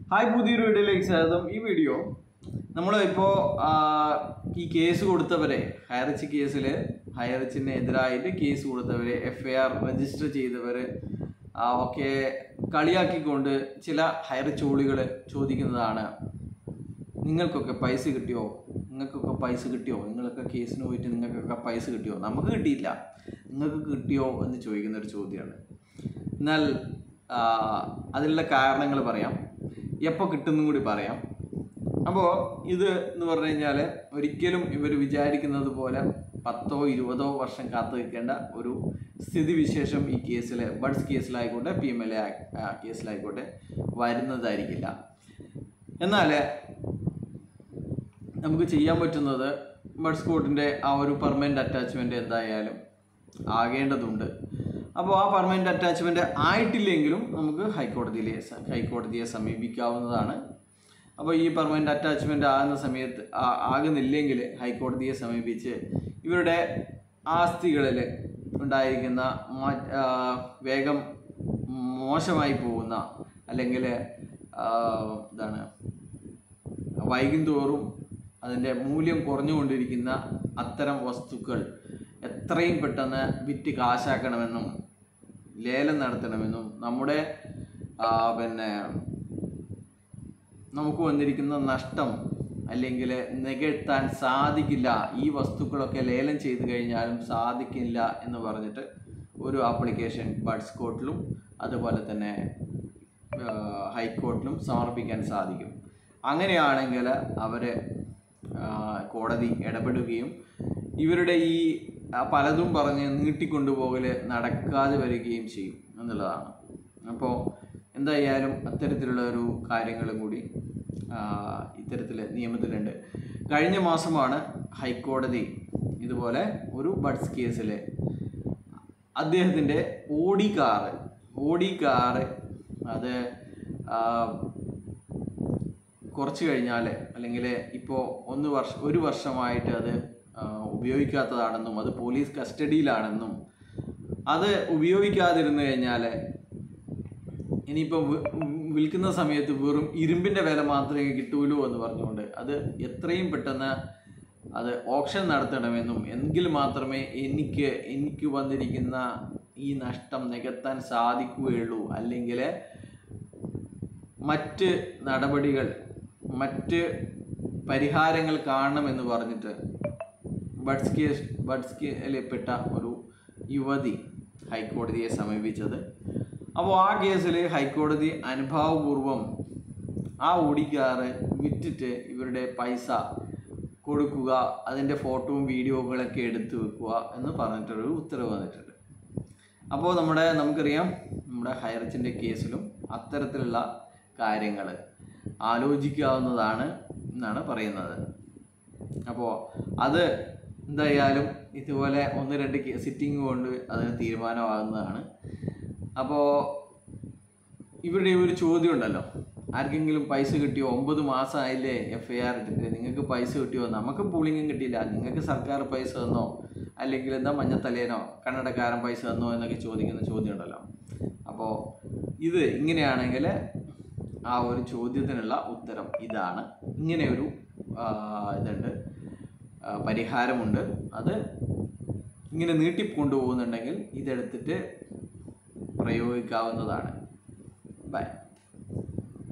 hi പുതിയൊരു വീഡിയോയിലേക്ക് സ്വാഗതം ഈ വീഡിയോ നമ്മൾ ഇപ്പോൾ ഈ കേസ് കൊടുത്തവരെ ഹയറിച്ച് കേസിൽ ഹയറിച്ചിനെതിരായിട്ട് കേസ് കൊടുത്തവരെ എഫ് ഐ ആർ രജിസ്റ്റർ ചെയ്തവർ ഒക്കെ കളിയാക്കിക്കൊണ്ട് ചില ഹയർ ചോളികൾ ചോദിക്കുന്നതാണ് നിങ്ങൾക്കൊക്കെ പൈസ കിട്ടിയോ നിങ്ങൾക്കൊക്കെ പൈസ കിട്ടിയോ നിങ്ങളൊക്കെ കേസിന് പോയിട്ട് നിങ്ങൾക്കൊക്കെ പൈസ കിട്ടിയോ നമുക്ക് കിട്ടിയില്ല നിങ്ങൾക്ക് കിട്ടിയോ എന്ന് ചോദിക്കുന്ന ഒരു ചോദ്യമാണ് എന്നാൽ ആ, അതിനുള്ള കാരണങ്ങൾ പറയാം എപ്പോൾ കിട്ടുന്നും കൂടി പറയാം അപ്പോൾ ഇത് എന്ന് പറഞ്ഞു കഴിഞ്ഞാൽ ഒരിക്കലും ഇവർ വിചാരിക്കുന്നത് പോലെ പത്തോ ഇരുപതോ വർഷം കാത്തു നിൽക്കേണ്ട ഒരു സ്ഥിതിവിശേഷം ഈ കേസിൽ ബഡ്സ് കേസിലായിക്കോട്ടെ പി എം എൽ എ കേസിലായിക്കോട്ടെ വരുന്നതായിരിക്കില്ല എന്നാൽ നമുക്ക് ചെയ്യാൻ പറ്റുന്നത് ബഡ്സ് കോർട്ടിൻ്റെ ആ ഒരു പെർമനൻ്റ് അറ്റാച്ച്മെൻ്റ് എന്തായാലും ആകേണ്ടതുണ്ട് അപ്പോൾ ആ പെർമനൻ്റ് അറ്റാച്ച്മെൻ്റ് ആയിട്ടില്ലെങ്കിലും നമുക്ക് ഹൈക്കോടതിയിലെ സ- ഹൈക്കോടതിയെ സമീപിക്കാവുന്നതാണ് അപ്പോൾ ഈ പെർമനൻ്റ് അറ്റാച്ച്മെൻ്റ് ആകുന്ന സമയത്ത് ആ- ആകുന്നില്ലെങ്കിൽ ഹൈക്കോടതിയെ സമീപിച്ച് ഇവരുടെ ആസ്തികളിൽ ഉണ്ടായിരിക്കുന്ന മാ- ആ, വേഗം മോശമായി പോകുന്ന അല്ലെങ്കിൽ എന്താണ് വൈകും തോറും അതിൻ്റെ മൂല്യം കുറഞ്ഞുകൊണ്ടിരിക്കുന്ന അത്തരം വസ്തുക്കൾ എത്രയും പെട്ടെന്ന് വിറ്റ് കാശാക്കണമെന്നും ലേലം നടത്തണമെന്നും നമ്മുടെ ആ, പിന്നെ നമുക്ക് വന്നിരിക്കുന്ന നഷ്ടം അല്ലെങ്കിൽ നികത്താൻ സാധിക്കില്ല ഈ വസ്തുക്കളൊക്കെ ലേലം ചെയ്തു കഴിഞ്ഞാലും സാധിക്കില്ല എന്ന് പറഞ്ഞിട്ട് ഒരു ആപ്ലിക്കേഷൻ ബഡ്സ് കോർട്ടിലും അതുപോലെ തന്നെ ആ, ഹൈക്കോർട്ടിലും സമർപ്പിക്കാൻ സാധിക്കും അങ്ങനെയാണെങ്കിൽ അവർ കോടതി ഇടപെടുകയും ഇവരുടെ ഈ ആ, പലതും പറഞ്ഞ് നീട്ടിക്കൊണ്ടുപോകൽ നടക്കാതെ വരികയും ചെയ്യും എന്നുള്ളതാണ് അപ്പോൾ എന്തായാലും അത്തരത്തിലുള്ള ഒരു കാര്യങ്ങളും കൂടി ആ, ഇത്തരത്തിൽ നിയമത്തിലുണ്ട് കഴിഞ്ഞ മാസമാണ് ഹൈക്കോടതി ഇതുപോലെ ഒരു ബഡ്സ് കേസിൽ അദ്ദേഹത്തിൻ്റെ ഓടി കാറ് ഓടി കാറ് അത് ആ, കുറച്ച് കഴിഞ്ഞാൽ അല്ലെങ്കിൽ ഇപ്പോൾ ഒന്ന് വർഷം ഒരു വർഷമായിട്ട് അത് ആ, ഉപയോഗിക്കാത്തതാണെന്നും അത് പോലീസ് കസ്റ്റഡിയിലാണെന്നും അത് ഉപയോഗിക്കാതിരുന്നു കഴിഞ്ഞാൽ ഇനിയിപ്പോൾ വിൽക്കുന്ന സമയത്ത് വെറും ഇരുമ്പിൻ്റെ വില മാത്രമേ കിട്ടൂലൂ എന്ന് പറഞ്ഞുകൊണ്ട് അത് എത്രയും പെട്ടെന്ന് അത് ഓപ്ഷൻ നടത്തണമെന്നും എങ്കിൽ മാത്രമേ എനിക്ക് എനിക്ക് വന്നിരിക്കുന്ന ഈ നഷ്ടം നികത്താൻ സാധിക്കുകയുള്ളൂ അല്ലെങ്കിൽ മറ്റ് നടപടികൾ മറ്റ് പരിഹാരങ്ങൾ കാണണമെന്ന് പറഞ്ഞിട്ട് ബഡ്സ് കേസ് ബഡ്സ് കേസിൽപ്പെട്ട ഒരു യുവതി ഹൈക്കോടതിയെ സമീപിച്ചത് അപ്പോൾ ആ കേസിൽ ഹൈക്കോടതി അനുഭാവപൂർവം ആ ഓടിക്കാറ് വിറ്റിട്ട് ഇവരുടെ പൈസ കൊടുക്കുക അതിൻ്റെ ഫോട്ടോയും വീഡിയോകളൊക്കെ എടുത്തു വെക്കുക എന്ന് പറഞ്ഞിട്ടൊരു ഉത്തരവ് വന്നിട്ടുണ്ട് അപ്പോൾ നമ്മുടെ നമുക്കറിയാം നമ്മുടെ ഹൈറച്ചിൻ്റെ കേസിലും അത്തരത്തിലുള്ള കാര്യങ്ങൾ ആലോചിക്കാവുന്നതാണ് എന്നാണ് പറയുന്നത് അപ്പോൾ അത് എന്തായാലും ഇതുപോലെ ഒന്ന് രണ്ട് സിറ്റിംഗ് കൊണ്ട് അതിന് തീരുമാനമാകുന്നതാണ് അപ്പോൾ ഇവരുടെ ഒരു ചോദ്യം ഉണ്ടല്ലോ ആർക്കെങ്കിലും പൈസ കിട്ടിയോ ഒമ്പത് മാസമായില്ലേ എഫ് ഐ ആർ ഇട്ടിട്ട് നിങ്ങൾക്ക് പൈസ കിട്ടിയോ നമുക്ക് പൂളിങ്ങും കിട്ടിയില്ല നിങ്ങൾക്ക് സർക്കാർ പൈസ തന്നോ അല്ലെങ്കിൽ എന്താ മഞ്ഞത്തലേനോ കന്നഡക്കാരൻ പൈസ തന്നോ എന്നൊക്കെ ചോദിക്കുന്ന ചോദ്യം ഉണ്ടല്ലോ അപ്പോൾ ഇത് ഇങ്ങനെയാണെങ്കിൽ ആ ഒരു ചോദ്യത്തിനുള്ള ഉത്തരം ഇതാണ് ഇങ്ങനെ ഒരു ആ, ഇതുണ്ട് ആ, പരിഹാരമുണ്ട് അത് ഇങ്ങനെ നീട്ടിക്കൊണ്ടുപോകുന്നുണ്ടെങ്കിൽ ഇതെടുത്തിട്ട് പ്രയോഗിക്കാവുന്നതാണ് ബൈ